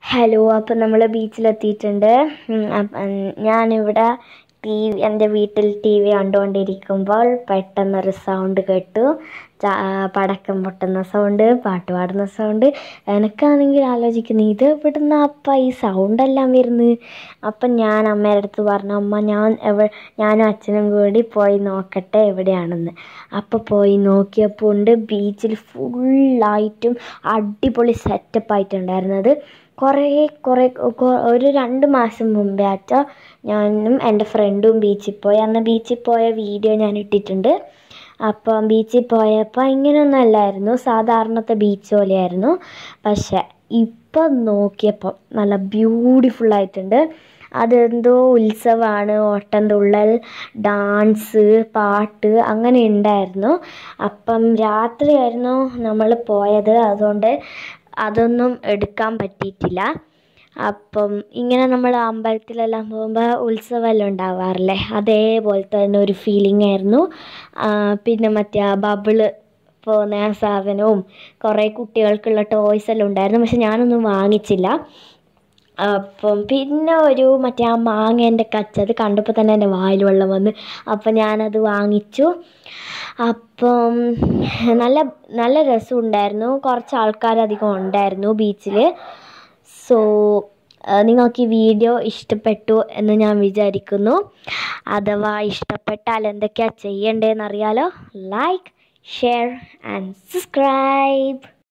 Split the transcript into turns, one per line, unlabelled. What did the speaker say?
hello അപ്പം നമ്മൾ ബീച്ചിലെത്തിയിട്ടുണ്ട് ഉം, അപ്പം ഞാനിവിടെ ടി വി എൻ്റെ വീട്ടിൽ ടി വി കണ്ടുകൊണ്ടിരിക്കുമ്പോൾ പെട്ടെന്നൊരു സൗണ്ട് കേട്ടു ച- പടക്കം പൊട്ടുന്ന സൗണ്ട് പാട്ട് പാടുന്ന സൗണ്ട് എനിക്കാണെങ്കിൽ ആലോചിക്കുന്നു ഇത് എവിടുന്ന അപ്പം ഈ സൗണ്ടെല്ലാം വരുന്നത് അപ്പം ഞാൻ അമ്മയുടെ അടുത്ത് പറഞ്ഞു അമ്മ ഞാൻ എവ ഞാനും അച്ഛനും കൂടി പോയി നോക്കട്ടെ എവിടെയാണെന്ന് അപ്പോൾ പോയി നോക്കിയപ്പോൾ ഉണ്ട് ബീച്ചിൽ ഫുള്ളായിട്ടും അടിപൊളി സെറ്റപ്പ് ആയിട്ടുണ്ടായിരുന്നത് കുറേ കുറേ കൊ- ഒരു രണ്ട് മാസം മുമ്പേ ആച്ച ഞാനും എൻ്റെ ഫ്രണ്ടും ബീച്ചിൽ പോയി അന്ന് ബീച്ചിൽ പോയ വീഡിയോ ഞാൻ ഇട്ടിട്ടുണ്ട് അപ്പം ബീച്ചിൽ പോയപ്പോൾ ഇങ്ങനെയൊന്നും അല്ലായിരുന്നു സാധാരണത്തെ ബീച്ച് പോലെയായിരുന്നു പക്ഷെ ഇപ്പം നോക്കിയപ്പോൾ നല്ല ബ്യൂട്ടിഫുൾ ആയിട്ടുണ്ട് അതെന്തോ ഉത്സവമാണ് ഓട്ടംതുള്ളൽ ഡാൻസ് പാട്ട് അങ്ങനെ ഉണ്ടായിരുന്നു അപ്പം രാത്രിയായിരുന്നു നമ്മൾ പോയത് അതുകൊണ്ട് അതൊന്നും എടുക്കാൻ പറ്റിയിട്ടില്ല അപ്പം ഇങ്ങനെ നമ്മൾ അമ്പലത്തിലെല്ലാം പോകുമ്പോൾ ഉത്സവമെല്ലാം ഉണ്ടാവാറില്ലേ അതേപോലത്തെ തന്നെ ഒരു ഫീലിംഗ് ആയിരുന്നു ആ, പിന്നെ മറ്റേ ആ ബബിള് പോകുന്ന ആ സാധനവും കുറേ കുട്ടികൾക്കുള്ള ടോയ്സ് എല്ലാം ഉണ്ടായിരുന്നു പക്ഷെ ഞാനൊന്നും വാങ്ങിച്ചില്ല അപ്പം പിന്നെ ഒരു മറ്റേ ആ മാങ്ങേൻ്റെ കച്ച അത് കണ്ടപ്പോൾ തന്നെ എൻ്റെ വായിൽ വെള്ളം വന്ന് അപ്പം ഞാനത് വാങ്ങിച്ചു അപ്പം നല്ല നല്ല രസമുണ്ടായിരുന്നു കുറച്ച് ആൾക്കാർ അധികം ഉണ്ടായിരുന്നു ബീച്ചിൽ സോ നിങ്ങൾക്ക് ഈ വീഡിയോ ഇഷ്ടപ്പെട്ടു എന്ന് ഞാൻ വിചാരിക്കുന്നു അഥവാ ഇഷ്ടപ്പെട്ടാൽ എന്തൊക്കെയാണ് ചെയ്യേണ്ടതെന്ന് അറിയാലോ ലൈക്ക് ഷെയർ ആൻഡ് സബ്സ്ക്രൈബ്